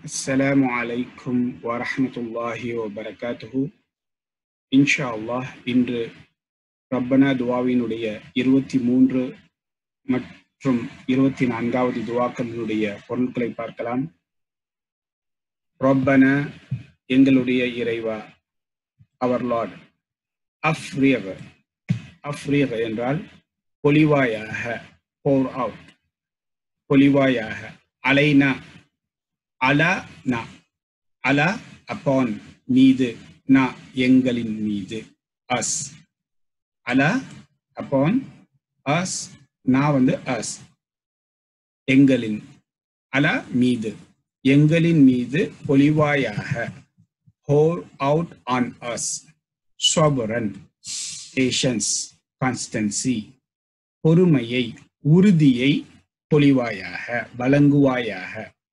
السلام عليكم ورحمة الله وبركاته இன்ஷா அல்லாஹ் இன்று ரப்பனா துவாவினுடைய இருபத்தி மூன்று மற்றும் இருபத்தி நான்காவது துவாக்களினுடைய பொருட்களை பார்க்கலாம் ரப்பனா எங்களுடைய இறைவா அவர் லார்ட் அஃப்ரியக அஃப்ரியக என்றால் பொலிவாயாக போர் அவுட் பொலிவாயாக அலைனா அலா நா அலா அப்பான் மீது நா எங்களின் மீது அஸ் அலா அப்பான் அஸ் நா வந்து அஸ் எங்களின் அலா மீது எங்களின் மீது பொலிவாயாக ஹோல் அவுட் ஆன் அஸ் ஸ்வபரன் பேஷன்ஸ் கான்ஸ்டன்சி பொறுமையை உறுதியை பொலிவாயாக வழங்குவாயாக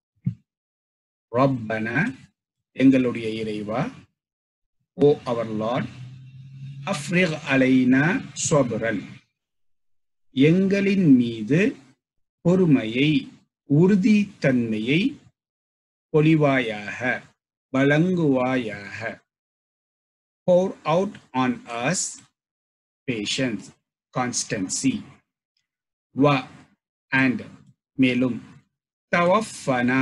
ரப்பன எங்களுடைய இறைவா ஓ அவர் லார்ட் அஃப்ரிக் அலைனா ஸ்வபரன் எங்களின் மீது பொறுமையை உறுதித்தன்மையை பொலிவாயாக வழங்குவாயாக pour out on us patience constancy wa and மேலும் தவஃபனா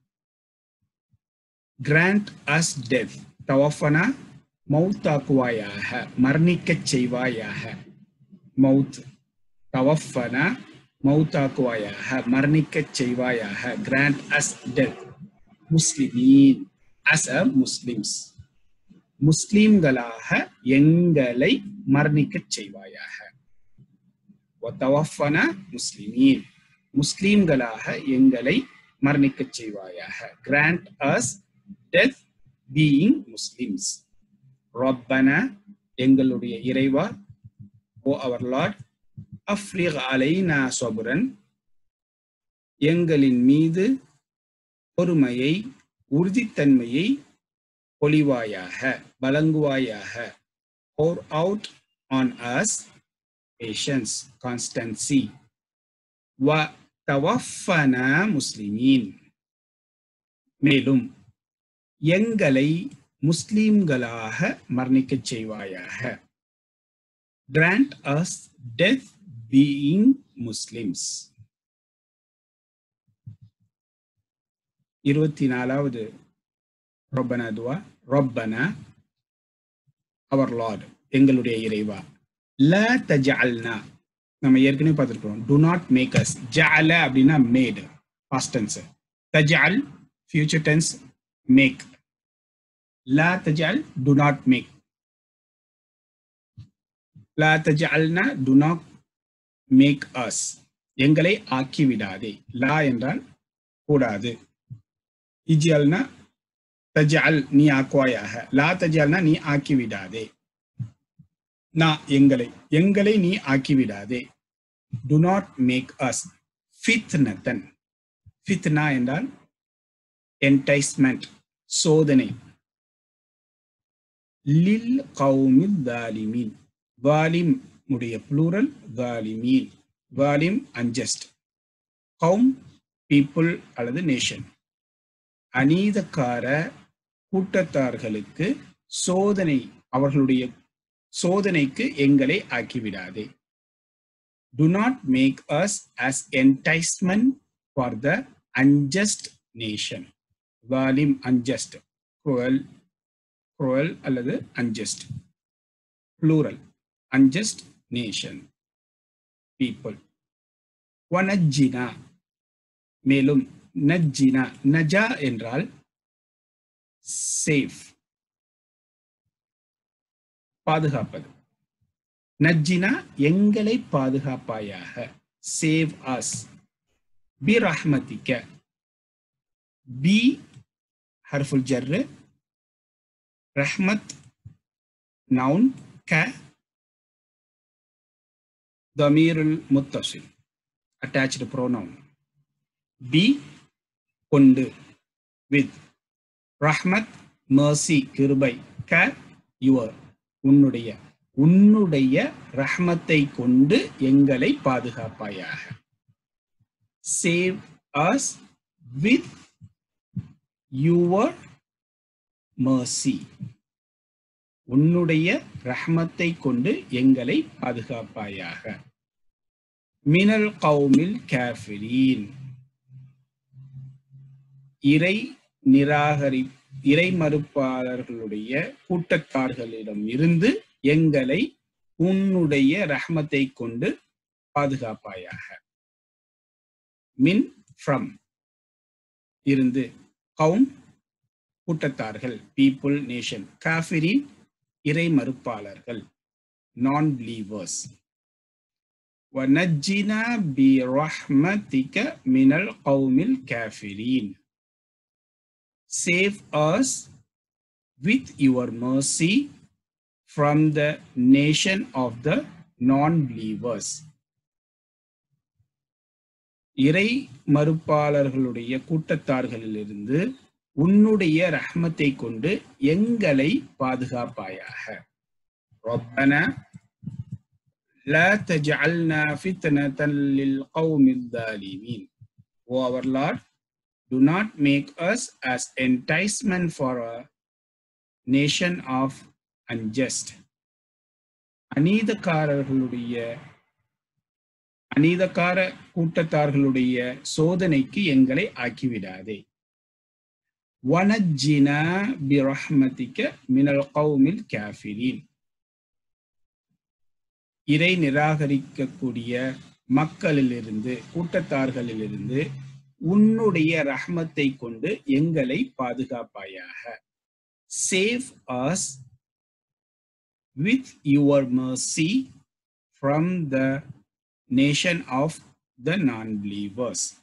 கிராண்ட் அஸ் டெத் தவஃபனா மௌத்தாக்குவாயாக மரணிக்கச் செய்வாயாக மவுத் தவஃபனா மௌத்தாக்குவாயாக மரணிக்கச் செய்வாயாக கிராண்ட் அஸ் டெத் முஸ்லிமீன் அஸ் அ முஸ்லிம்ஸ் முஸ்லிம்களாக எங்களை மரணிக்கச் செய்வாயாக ஒத்தவஃபன முஸ்லிமீன் முஸ்லிம்களாக எங்களை மரணிக்கச் செய்வாயாக grant us death being Muslims ரப்பன எங்களுடைய இறைவா ஓ அவர் லார்ட் அஃப்ரிக் அலைனா சொபுரன் எங்களின் மீது பொறுமையை உறுதித்தன்மையை பொலிவாயாக வழங்குவாயாக pour out on us patience constancy வ தவஃபன முஸ்லிமீன் மேலும் எங்களை முஸ்லிம்களாக மரணிக்கச் செய்வாயாக grant us death being Muslims இருபத்தி நாலாவது ரொப்பனா துவா ரொப்பனா அவர் லார்ட் எங்களுடைய இறைவா ல தஜஅல்னா நம்ம ஏற்கனவே பார்த்துருக்கோம் டு நாட் மேக் அஸ் ஜஅல அப்படின்னா மேட் பாஸ்ட் டென்ஸ் தஜஅல் ஃபியூச்சர் டென்ஸ் மேக் ல தஜஅல் டு நாட் மேக் ல தஜஅல்னா டு நாட் மேக் அஸ் எங்களை ஆக்கி விடாதே லா என்றால் கூடாது இஜியல்னா தஜால் நீ ஆக்குவாயாக லா தஜால்னா நீ ஆக்கி விடாதே நான் எங்களை எங்களை நீ ஆக்கி விடாதே டு நாட் மேக் அஸ் ஃபித்னத்தன் ஃபித்னா என்றால் என்டைஸ்மெண்ட் சோதனை லில் கவுமில் தாலிமீன் வாலிம் உடைய புளூரல் தாலிமீன் வாலிம் அன்ஜஸ்ட் கவும் பீப்புள் அல்லது நேஷன் அநீதக்கார கூட்டத்தார்களுக்கு சோதனை அவர்களுடைய சோதனைக்கு எங்களை ஆக்கிவிடாதே do not make us as enticement for the unjust nation வாலிம் அன்ஜஸ்ட் குரல் குரல் அல்லது unjust plural unjust nation people வனஜினா மேலும் நஜ்ஜினா நஜா என்றால் சேஃப் பாதுகாப்பது நஜ்ஜினா எங்களை பாதுகாப்பாயாக சேவ் அஸ் பி ரஹ்மதிக்க பி ஹர்ஃபுல் ஜர்ரு ரஹ்மத் நவுன் க தமீருல் முத்தசில் அட்டாச்டு ப்ரோனவுன் பி கொண்டு வித் ரஹ்மத் மர்சி கிருபை க யுவர் உன்னுடைய உன்னுடைய ரஹ்மத்தை கொண்டு எங்களை பாதுகாப்பாயாக save us with your mercy உன்னுடைய ரஹ்மத்தை கொண்டு எங்களை பாதுகாப்பாயாக மினல் கௌமில் காஃபிரீன் இறை நிராகரி இறை மறுப்பாளர்களுடைய கூட்டத்தார்களிடம் இருந்து எங்களை உன்னுடைய ரஹ்மத்தை கொண்டு பாதுகாப்பாயாக மின் ஃப்ரம் இருந்து கவும் கூட்டத்தார்கள் பீப்புள் நேஷன் காஃபிரின் இறை மறுப்பாளர்கள் non believers ونجنا برحمتك من القوم الكافرين Save us with your mercy from the nation of the non-believers. இறை மறுப்பாளர்களுடைய கூட்டத்தார்களிலிருந்து உன்னுடைய ரஹ்மத்தை கொண்டு எங்களை பாதுகாப்பாயாக ரப்பனா லா தஜ்அல்னா ஃபித்னதன் லில் கௌமில் ظالمين O our Lord do not make us as enticement for a nation of unjust அநீதக்காரர்களுடைய அநீதக்கார கூட்டத்தார்களுடைய சோதனைக்கு எங்களை ஆக்கிவிடாதே வனஜினா பிரஹ்மதிக்க மினல் கௌமில் காஃபிரீன் இறை நிராகரிக்கக்கூடிய மக்களிலிருந்து கூட்டத்தார்களிலிருந்து உன்னுடைய ரஹ்மத்தை கொண்டு எங்களை பாதுகாப்பாயாக save us with your mercy from the nation of the non-believers